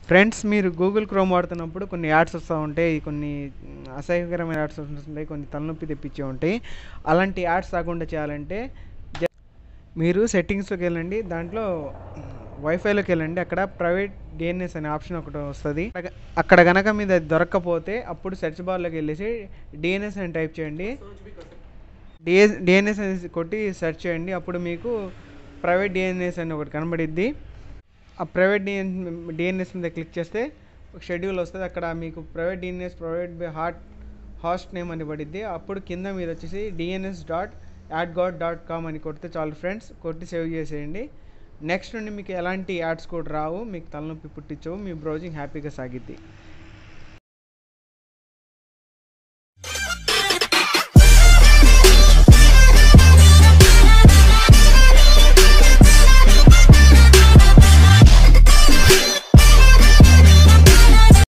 friends మీరు Google chrome వాడుతున్నప్పుడు కొన్ని ads వస్తూ ఉంటాయి కొన్ని మ్, అసహ్యకరమైన యాడ్స్ వస్తుంటాయి కొన్ని తలనొప్పి తెప్పించే ఉంటాయి అలాంటి యాడ్స్ రాకుండా చేయాలంటే జ- మీరు సెట్టింగ్స్లోకి వెళ్ళండి దాంట్లో వైఫైలోకి వెళ్ళండి అక్కడ ప్రైవేట్ డిఎన్ఎస్ అనే ఆప్షన్ ఒకటి వస్తుంది అక్కడ- అక్కడ కనుక మీద అది దొరక్కపోతే అప్పుడు సెర్చ్ బార్లోకి వెళ్ళేసి డిఎన్ఎస్ అని టైప్ చేయండి డిఎస్ డిఎన్ఎస్ అనేసి కొట్టి సెర్చ్ చేయండి అప్పుడు మీకు ప్రైవేట్ డిఎన్ఎస్ అని ఒకటి కనబడిద్ది ఆ ప్రైవేట్ డిఎన్ డిఎన్ఎస్ మీద క్లిక్ చేస్తే ఒక షెడ్యూల్ వస్తుంది అక్కడ మీకు private DNS private hot host name అని పడిద్ది అప్పుడు కింద మీరు వచ్చేసి DNS dot ad guard dot com అని కొడితే చాలు ఫ్రెండ్స్ కొట్టి సేవ్ చేసేయండి నెక్స్ట్ నుండి మీకు ఎలాంటి యాడ్స్ కూడా రావు మీకు తలనొప్పి పుట్టించవు మీ బ్రౌజింగ్ హ్యాపీగా సాగిద్ది